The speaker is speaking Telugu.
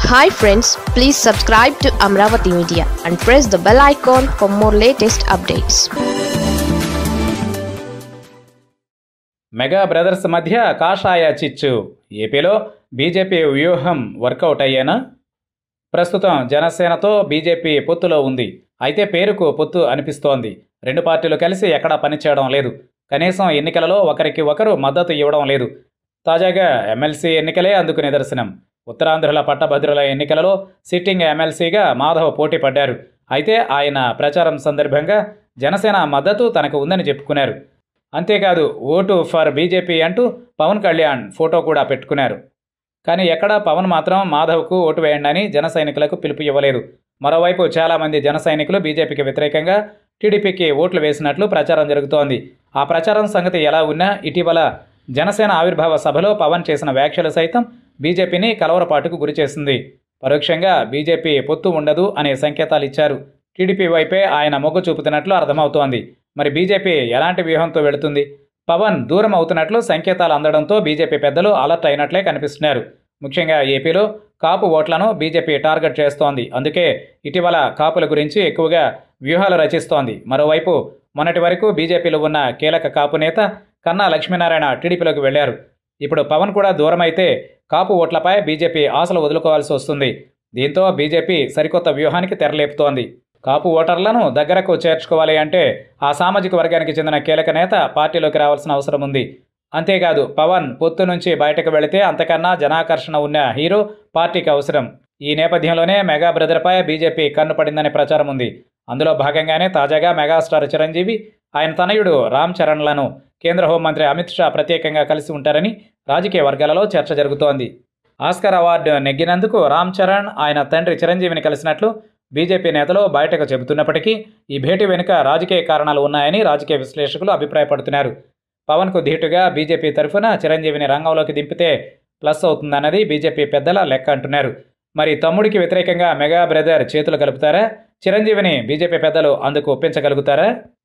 hi friends please subscribe to Amaravati media and press the bell icon for more latest updates mega brothers మధ్య కాషాయ చిచ్చు ఏపీలో బీజేపీ వ్యూహం వర్కౌట్ అయ్యేనా ప్రస్తుతం జనసేనతో బీజేపీ పొత్తులో ఉంది అయితే పేరుకు పొత్తు అనిపిస్తోంది రెండు పార్టీలు కలిసి ఎక్కడా పనిచేయడం లేదు కనీసం ఎన్నికలలో ఒకరికి ఒకరు మద్దతు ఇవ్వడం లేదు తాజాగా ఎమ్మెల్సీ ఎన్నికలే అందుకు నిదర్శనం ఉత్తరాంధ్రుల పట్టభద్రుల ఎన్నికలలో సిట్టింగ్ ఎమ్మెల్సీగా మాధవ్ పోటీ పడ్డారు అయితే ఆయన ప్రచారం సందర్భంగా జనసేన మద్దతు తనకు ఉందని చెప్పుకున్నారు అంతేకాదు ఓటు ఫర్ బీజేపీ అంటూ పవన్ కళ్యాణ్ ఫోటో కూడా పెట్టుకున్నారు కానీ ఎక్కడా పవన్ మాత్రం మాధవ్కు ఓటు వేయండి అని జన సైనికులకు పిలుపు ఇవ్వలేదు మరోవైపు చాలామంది జన సైనికులు బీజేపీకి వ్యతిరేకంగా టీడీపీకి ఓట్లు వేసినట్లు ప్రచారం జరుగుతోంది ఆ ప్రచారం సంగతి ఎలా ఉన్నా ఇటీవల జనసేన ఆవిర్భావ సభలో పవన్ చేసిన వ్యాఖ్యలు సైతం బీజేపీని కలవరపాటుకు గురిచేసింది పరోక్షంగా బీజేపీ పొత్తు ఉండదు అనే సంకేతాలు ఇచ్చారు టీడీపీ వైపే ఆయన మొగ్గు చూపుతున్నట్లు అర్థమవుతోంది మరి బీజేపీ ఎలాంటి వ్యూహంతో వెళుతుంది పవన్ దూరం అవుతున్నట్లు సంకేతాలు అందడంతో బీజేపీ పెద్దలు అలర్ట్ అయినట్లే కనిపిస్తున్నారు ముఖ్యంగా ఏపీలో కాపు ఓట్లను బీజేపీ టార్గెట్ చేస్తోంది అందుకే ఇటీవల కాపుల గురించి ఎక్కువగా వ్యూహాలు రచిస్తోంది మరోవైపు మొన్నటి వరకు బీజేపీలో ఉన్న కీలక కాపు నేత కన్నా లక్ష్మీనారాయణ టీడీపీలోకి వెళ్లారు ఇప్పుడు పవన్ కూడా దూరమైతే కాపు ఓట్లపై బీజేపీ ఆశలు వదులుకోవాల్సి వస్తుంది దీంతో బీజేపీ సరికొత్త వ్యూహానికి తెరలేపుతోంది కాపు ఓటర్లను దగ్గరకు చేర్చుకోవాలి అంటే ఆ సామాజిక వర్గానికి చెందిన కీలక నేత పార్టీలోకి రావాల్సిన అవసరం ఉంది అంతేకాదు పవన్ పొత్తు నుంచి బయటకు వెళితే అంతకన్నా జనాకర్షణ ఉన్న హీరో పార్టీకి అవసరం ఈ నేపథ్యంలోనే మెగా బ్రదర్పై బీజేపీ కన్ను పడిందనే ప్రచారం ఉంది అందులో భాగంగానే తాజాగా మెగాస్టార్ చిరంజీవి ఆయన తనయుడు రామ్ చరణ్లను కేంద్ర హోంమంత్రి అమిత్ షా ప్రత్యేకంగా కలిసి ఉంటారని రాజకీయ వర్గాలలో చర్చ జరుగుతోంది ఆస్కర్ అవార్డు నెగ్గినందుకు రామ్ చరణ్ ఆయన తండ్రి చిరంజీవిని కలిసినట్లు బీజేపీ నేతలు బయటకు చెబుతున్నప్పటికీ ఈ భేటీ వెనుక రాజకీయ కారణాలు ఉన్నాయని రాజకీయ విశ్లేషకులు అభిప్రాయపడుతున్నారు పవన్కు ధీటుగా బీజేపీ తరఫున చిరంజీవిని రంగంలోకి దింపితే ప్లస్ అవుతుందన్నది బీజేపీ పెద్దల లెక్క అంటున్నారు మరి తమ్ముడికి వ్యతిరేకంగా మెగా బ్రదర్ చేతులు కలుపుతారా చిరంజీవిని బీజేపీ పెద్దలు అందుకు ఒప్పించగలుగుతారా